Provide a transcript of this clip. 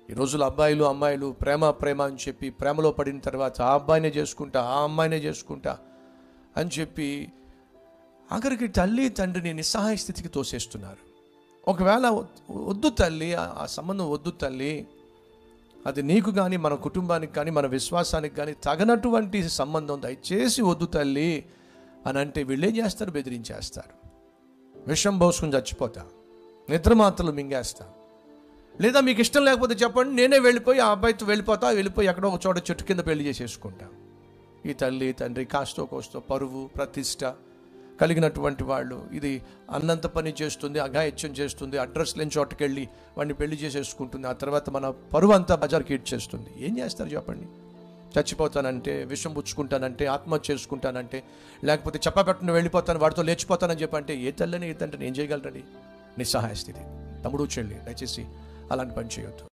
ఈ రోజుల్లో అబ్బాయిలు అమ్మాయిలు ప్రేమ ప్రేమ అని చెప్పి ప్రేమలో పడిన తర్వాత ఆ అబ్బాయినే చేసుకుంటా ఆ అమ్మాయినే చేసుకుంటా అని చెప్పి ఆఖరికి తల్లి తండ్రిని నిస్సహాయ స్థితికి తోసేస్తున్నారు ఒకవేళ వద్దు తల్లి ఆ ఆ సంబంధం వద్దు తల్లి అది నీకు కానీ మన కుటుంబానికి కానీ మన విశ్వాసానికి కానీ తగనటువంటి సంబంధం దయచేసి వద్దు తల్లి అని అంటే వీళ్ళేం చేస్తారు బెదిరించేస్తారు విషం పోసుకుని చచ్చిపోతా నిద్ర మాత్రలు మింగేస్తా లేదా మీకు ఇష్టం లేకపోతే చెప్పండి నేనే వెళ్ళిపోయి ఆ అబ్బాయితో వెళ్ళిపోతా వెళ్ళిపోయి ఎక్కడో ఒక చోట చెట్టు కింద పెళ్లి చేసేసుకుంటా ఈ తల్లి తండ్రి కాస్తో కోస్తో పరువు ప్రతిష్ట కలిగినటువంటి వాళ్ళు ఇది అన్నంత పని చేస్తుంది అఘాయిత్యం చేస్తుంది అడ్రస్ లేని చోటకి వెళ్ళి వాడిని పెళ్లి చేసేసుకుంటుంది ఆ తర్వాత మన పరువు అంతా బజార్కి ఇచ్చేస్తుంది ఏం చేస్తారు చెప్పండి చచ్చిపోతానంటే విషం పుచ్చుకుంటానంటే ఆత్మహత్య చేసుకుంటానంటే లేకపోతే చెప్పబెట్టను వెళ్ళిపోతాను వాడితో లేచిపోతానని చెప్పంటే ఏ తల్లని ఏ తండ్రిని ఏం చేయగలరని నిస్సహాయ స్థితి తమ్ముడు చెల్లి దయచేసి అలాంటి పని చేయొద్దు